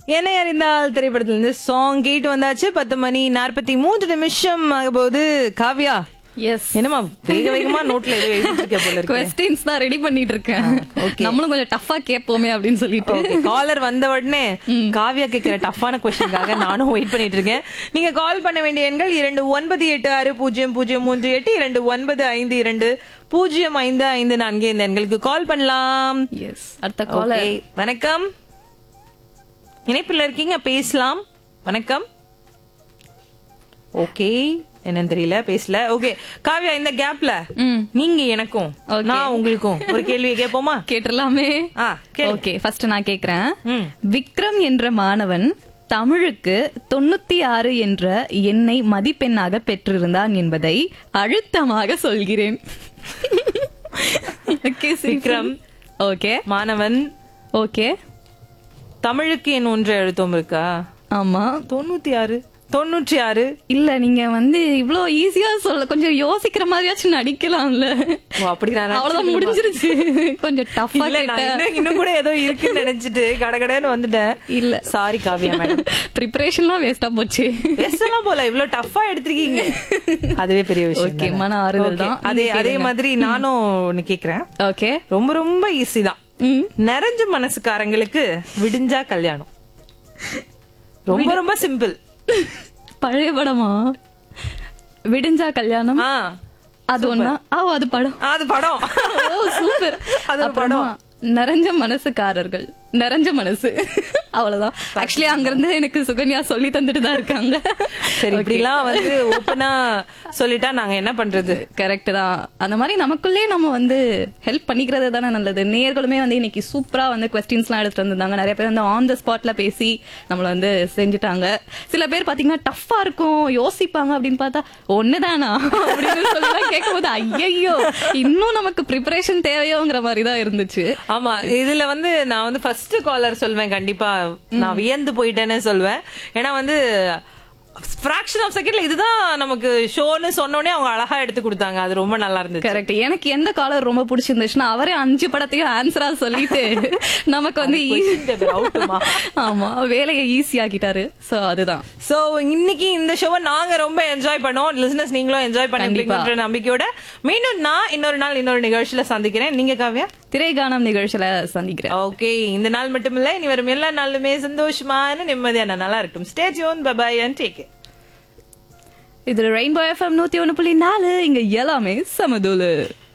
என்னை அறிந்தால் திரைப்படத்துல இருந்து சாங் கேட்டு வந்தாச்சு பத்து மணி நாற்பத்தி மூன்று நிமிஷம் ஆக போது காவ்யா எஸ் என்னமா வேக வேகமா நோட்ல ஏதோ எழுதிட்டு இருக்க போல இருக்கு கொஸ்டின்ஸ் தான் ரெடி பண்ணிட்டு இருக்கேன் okay. நம்மளும் கொஞ்சம் டஃபா கேட்போமே அப்படின்னு சொல்லிட்டு காலர் வந்த உடனே காவ்யா கேட்கிற டஃப்பான கொஸ்டின்காக நானும் வெயிட் பண்ணிட்டு இருக்கேன் நீங்க கால் பண்ண வேண்டிய எண்கள் இரண்டு ஒன்பது எட்டு ஆறு பூஜ்ஜியம் பூஜ்ஜியம் மூன்று எட்டு இரண்டு ஒன்பது ஐந்து இரண்டு பூஜ்ஜியம் ஐந்து ஐந்து நான்கு இந்த எண்களுக்கு கால் பண்ணலாம் எஸ் அடுத்த காலர் Okay, வணக்கம் இணைப்பில் இருக்கீங்க பேசலாம் வணக்கம் ஓகே என்னன்னு தெரியல பேசல ஓகே காவ்யா இந்த கேப்ல ம் நீங்க எனக்கும் Okay. நான் உங்களுக்கும் ஒரு கேள்வியை கேட்போமா கேட்டுடலாமே ஆ கேளு. ஓகே ஃபர்ஸ்ட் நான் கேக்குறேன் ம். விக்ரம் என்ற மாணவன் தமிழுக்கு தொண்ணூத்தி ஆறு என்ற எண்ணை மதிப்பெண்ணாக பெற்றிருந்தான் என்பதை அழுத்தமாக சொல்கிறேன் Okay, சரி. விக்ரம். ஓகே மாணவன் ஓகே தமிழுக்கு என் ஒன்று எழுத்தம் இருக்கா ஆமா தொண்ணூத்தி ஆறு தொண்ணூற்றி ஆறு இல்ல நீங்க வந்து இவ்ளோ ஈஸியா சொல்ல கொஞ்சம் யோசிக்கிற மாதிரியாச்சும் நடிக்கலாம்ல ஓ, அப்படி நான் அவ்வளவுதான் முடிஞ்சிருச்சு கொஞ்சம் டஃபா இல்ல நான் இன்னும் இன்னும் கூட ஏதோ இருக்குன்னு நினைச்சிட்டு கடகடன்னு வந்துட்டேன் இல்ல சாரி காவியா மேடம் ப்ரிப்பரேஷன்லாம் வேஸ்டா போச்சு எல்லாம் போல இவ்வளவு டஃபா எடுத்திருக்கீங்க அதுவே பெரிய விஷயம் Okay, தானே. மன ஆறுதல் Okay, தான். அதே நீங்க அதே கேளுங்க. மாதிரி நானும் ஒண்ணு கேக்குறேன் ஓகே ரொம்ப ரொம்ப ஈஸி தான் ம் நிறைஞ்ச மனசுக்காரங்களுக்கு விடிஞ்சா கல்யாணம் ரொம்ப ரொம்ப சிம்பிள் பழைய படமா விடிஞ்சா கல்யாணம் ஆ அது ஒண்ணா ஆ அது படம் அது படம் ஓ சூப்பர் அது ஒரு அப்புறமா நிறைஞ்ச மனசுக்காரர்கள் நிறைஞ்ச மனசு அவ்வளவுதான் ஆக்சுவலி அங்க இருந்து எனக்கு சுகன்யா சொல்லி தந்துட்டு தான் இருக்காங்க சரி இப்படிலாம் வந்து ஓப்பனா சொல்லிட்டா நாங்க என்ன பண்றது கரெக்ட் தான் அந்த மாதிரி நமக்குள்ளே நம்ம வந்து ஹெல்ப் பண்ணிக்கிறது தானே நல்லது நேர்களுமே வந்து இன்னைக்கு சூப்பரா வந்து கொஸ்டின்ஸ்லாம் எடுத்துட்டு வந்திருந்தாங்க நிறைய பேர் வந்து ஆன் த ஸ்பாட்ல பேசி நம்மள வந்து செஞ்சுட்டாங்க சில பேர் பாத்தீங்கன்னா டஃப்பா இருக்கும் யோசிப்பாங்க அப்படின்னு பார்த்தா ஒண்ணுதானா அப்படின்னு சொல்லி கேட்கும்போது ஐயையோ இன்னும் நமக்கு ப்ரிப்பரேஷன் தேவையோங்கிற மாதிரி தான் இருந்துச்சு ஆமா இதுல வந்து நான் வந்து ஃபர்ஸ்ட் காலர் சொல்வேன் கண்டிப்பா நான் வியந்து போயிட்டேன்னு சொல்வேன் ஏன்னா வந்து ஃபிராக்ஷன் ஆஃப் செகண்ட்ல இதுதான் நமக்கு ஷோன்னு சொன்னோடனே அவங்க அழகா எடுத்து கொடுத்தாங்க அது ரொம்ப நல்லா இருந்துச்சு கரெக்ட் எனக்கு எந்த காலர் ரொம்ப பிடிச்சிருந்துச்சுன்னா அவரே அஞ்சு படத்தையும் ஆன்சரா சொல்லிட்டு நமக்கு வந்து ஈ- அவுட்டுமா ஆமா வேலையை ஈஸி ஆக்கிட்டாரு சோ அதுதான் சோ இன்னைக்கு இந்த ஷோவை நாங்க ரொம்ப என்ஜாய் பண்ணோம் லிசனர்ஸ் நீங்களும் என்ஜாய் பண்ணிருப்பீங்கன்ற நம்பிக்கையோட மீண்டும் நான் இன்னொரு நாள் இன்னொரு நிகழ்ச்சியில சந்திக்கிறேன் நீங்க காவ்யா திரைகானம் நிகழ்ச்சியில சந்திக்கிறேன் ஓகே இந்த நாள் மட்டும் இல்ல இனி வரும் எல்லா நாளுமே சந்தோஷமான நிம்மதியான நல்லா இருக்கும் ஸ்டேட் யூன் பபாய் அண்ட் டேக் இது ரெயின்போ எஃப்எம் நூத்தி ஒண்ணு புள்ளி நாலு இங்க எல்லாமே சமதூலு